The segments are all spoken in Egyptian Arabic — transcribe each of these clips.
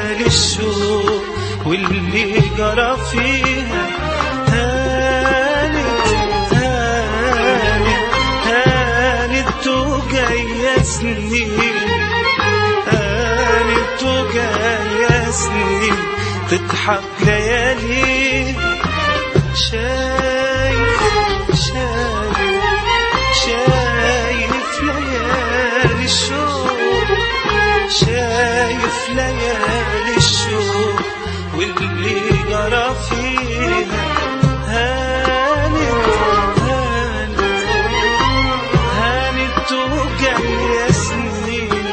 ليالي الشوق واللي جرى فيها هانت هانت هانت وجاية سنين هانت وجاية سنين تضحك ليالي شايف شايف شايف ليالي الشوق شايف ليالي الشوق واللي جرى فيها هانت هانت هانت وجاية سنين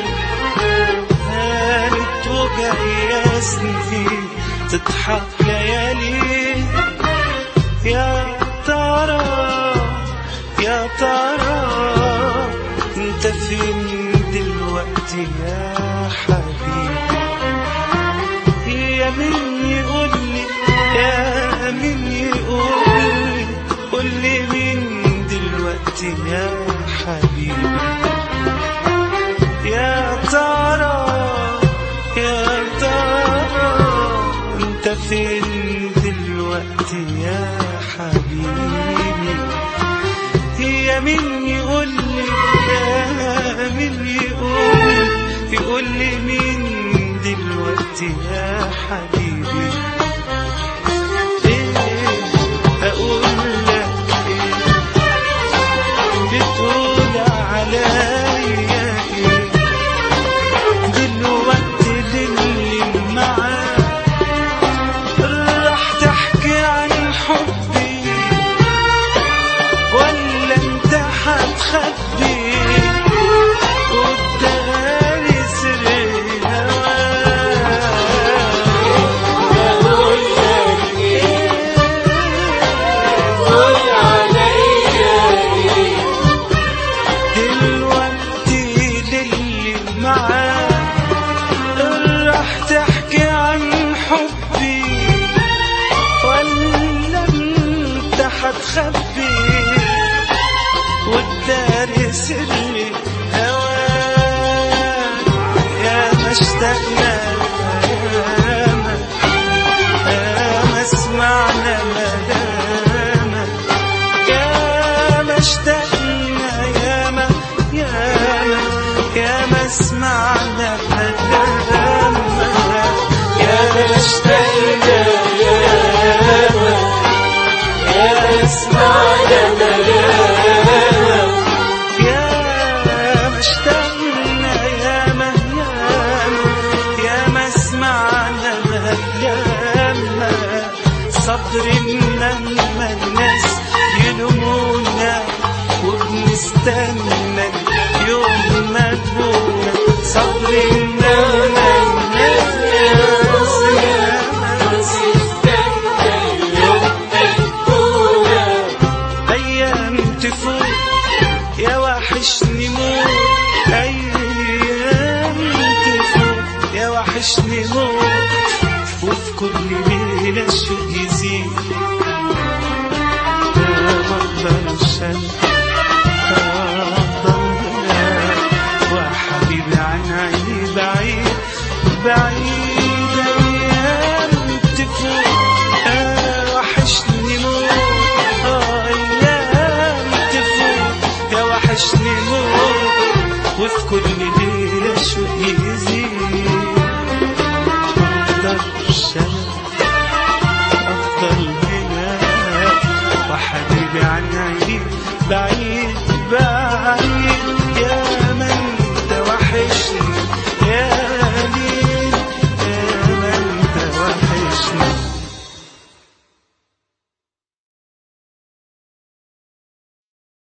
هانت وجاية سنين تضحك ليالي يا ترى يا ترى انت فين دلوقتي يا حبيبي يا مين يقول لي يا مين يقول لي قول لي مين دلوقتي يا حبيبي يا ترى يا ترى انت فين دلوقتي يا حبيبي يا مين يقول لي يا مين يقول يقول لي مين دلوقتي يا حبيبي ايه اقول لك ايه بتقول عليا ايه دلوقتي للي معاك راح تحكي عن حبي ولا انت هتخبي قدامي سر دلوقتي للي معاك راح تحكي عن حبي ولا انت هتخبي والدار سري هواك يا ما اشتقنا ياما يا ما سمعنا مدامك يا ما اشتقنا ياما ياما يا ما سمعنا مدامك يا ما اشتقنا ياما يا ما سمعنا مدامك يا ما اشتقنا ياما ياما يا ما سمعنا ياما صبر لما الناس يلومونا وبنستنى يوم ما تبونا صبر لما الناس أيام تفوت يا وحشني موت أيام تفوت يا وحشني موت وفي كل ليلة الشوق يزيد يا مقدر الشمس وحبيبي عن عيني بعيد بعيد أيام تفوت آه وحشني موت آه أيام تفوت يا وحشني موت وفي كل ليلة الشوق يزيد أفضل الشمس أفضل هنا وحبيبي عن عيني بعيد